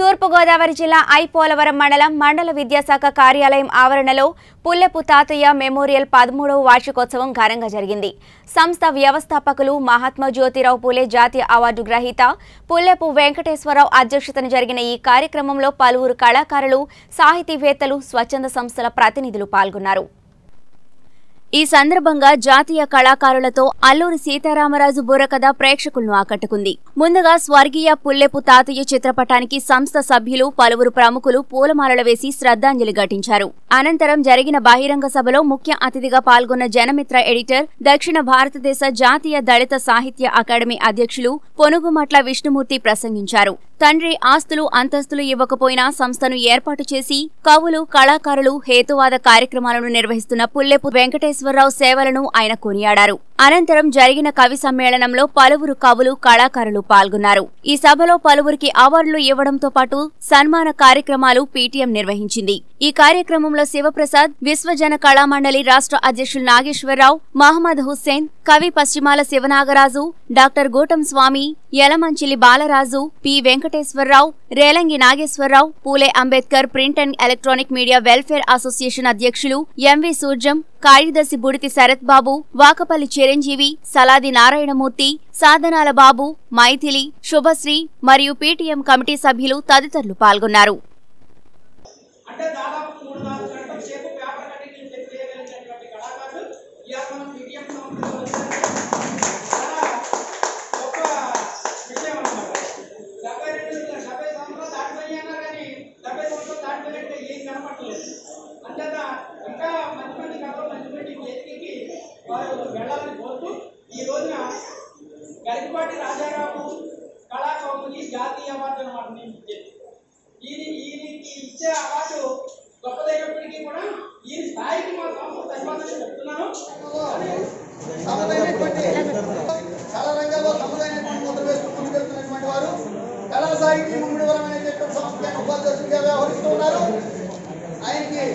తూర్పుగోదావరి జిల్లా ఐపోలవరం మండలం మండల విద్యాశాఖ కార్యాలయం ఆవరణలో పుల్లెపు తాతయ్య మెమోరియల్ పదమూడవ వార్షికోత్సవం ఘనంగా జరిగింది సంస్థ వ్యవస్థాపకులు మహాత్మా జ్యోతిరావు పూలే జాతీయ అవార్డు గ్రహీత పుల్లెపు వెంకటేశ్వరరావు అధ్యక్షతన జరిగిన ఈ కార్యక్రమంలో పలువురు కళాకారులు సాహితీవేత్తలు స్వచ్ఛంద సంస్థల ప్రతినిధులు పాల్గొన్నారు ఈ సందర్భంగా జాతీయ కళాకారులతో అల్లూరి సీతారామరాజు బుర్రకథ ప్రేక్షకులను ఆకట్టుకుంది ముందుగా స్వర్గీయ పుల్లెపు తాతయ్య చిత్రపటానికి సంస్థ సభ్యులు పలువురు ప్రముఖులు పూలమాలలు వేసి శ్రద్ధాంజలి ఘటించారు అనంతరం జరిగిన బహిరంగ సభలో ముఖ్య అతిథిగా పాల్గొన్న జనమిత్ర ఎడిటర్ దక్షిణ భారతదేశ జాతీయ దళిత సాహిత్య అకాడమీ అధ్యక్షులు పొనుగుమట్ల విష్ణుమూర్తి ప్రసంగించారు తండ్రి ఆస్తులు అంతస్తులు ఇవ్వకపోయినా సంస్థను ఏర్పాటు చేసి కవులు కళాకారులు హేతువాద కార్యక్రమాలను నిర్వహిస్తున్న పుల్లెపు వెంకటేశ్వరరావు సేవలను ఆయన కొనియాడారు అనంతరం జరిగిన కవి సమ్మేళనంలో పలువురు కవులు కళాకారులు పాల్గొన్నారు ఈ సభలో పలువురికి అవార్డులు ఇవ్వడంతో పాటు సన్మాన కార్యక్రమాలు పీటీఎం నిర్వహించింది ఈ కార్యక్రమంలో శివప్రసాద్ విశ్వజన కళామండలి రాష్ట్ర అధ్యక్షులు నాగేశ్వరరావు మహమ్మద్ హుస్సేన్ కవి Paschimala Sivanagaraju doctor Gootam Swamy Yalamanchili Balaraju P Venkateswararao Relangi Nageswararao Phule Ambedkar print and electronic media welfare association అధ్యక్షులు ఎంవి సూర్జం కార్యదర్శి బుడితి శరత్ బాబు వాకపల్లి చిరంజీవి సలాది నారాయణమూర్తి సాధనాల బాబు మైథిలి శుభశ్రీ మరియు పీటీఎం కమిటీ సభ్యులు తదితరులు పాల్గొన్నారు అంటే దాదాపు మూడు నాలుగు గంటల సేపు పేపర్ కటింగ్ చెప్పి చేయగలిగినటువంటి కళాకారులు ఇవాళ మనం పీడిఎం సంస్థలో వచ్చారు. చాలా గొప్ప విషయం అన్నమాట డెబ్బై రెండు డెబ్బై సంవత్సరాలు దాటిపోయి అన్నారు కానీ డెబ్బై సంవత్సరాలు దాటిపోయినట్టే ఏం కనపడలేదు అంచేత ఇంకా మంచి మంచి కథలు మంచి మంచి వేదికకి వారు వెళ్ళాలని కోరుతూ ఈ రోజున గరికపాటి రాజారావు కళాకౌముది జాతీయ అవార్డు అన్నమాట నేను ఇచ్చేది ఈయన ఈయనకి ఇచ్చే అవార్డు గొప్పదైనప్పటికీ కూడా ఈయన స్థాయికి మా సంస్థ ధన్యవాదాలు చెప్తున్నాను తమదైనటువంటి కళా రంగంలో తమదైనటువంటి ముద్ర వేస్తూ ముందుకెళ్తున్నటువంటి వారు కళా సాహిత్య ముమ్మడివరమైనటువంటి సంస్థ ఉపాధ్యక్షుడిగా వ్యవహరిస్తూ ఉన్నారు ఆయనకి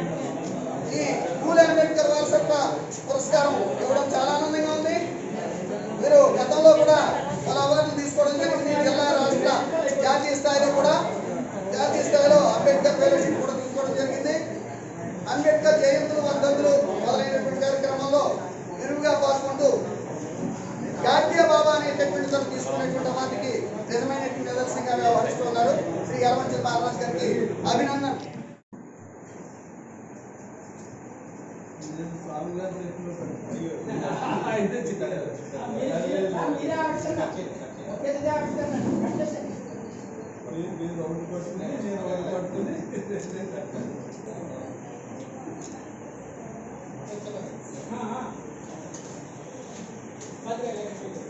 ఈ పూలే అంబేద్కర్ వారసత్వ పురస్కారం ఇవ్వడం చాలా ఆనందంగా ఉంది మీరు గతంలో కూడా పలు అవార్డులు తీసుకోవడం జరిగింది జిల్లా రాష్ట్ర జాతీయ స్థాయిలో కూడా జాతీయ స్థాయిలో అంబేద్కర్ ఫెలోషిప్ కూడా తీసుకోవడం జరిగింది అంబేద్కర్ జయంతులు వర్ధంతులు మొదలైనటువంటి కార్యక్రమంలో విరివిగా పాల్గొంటూ జాతీయ బాబా అనేటటువంటి తను తీసుకున్నటువంటి వాటికి నిజమైనటువంటి నిదర్శనంగా వ్యవహరిస్తున్నారు శ్రీ యలమంచి బాలరాజ్ గారికి అభినందన మీరే ఆవిష్కరణ ఒకేసారి ఆవిష్కరణ కట్టేసండి. ఆ, ఆ. పదివేలు.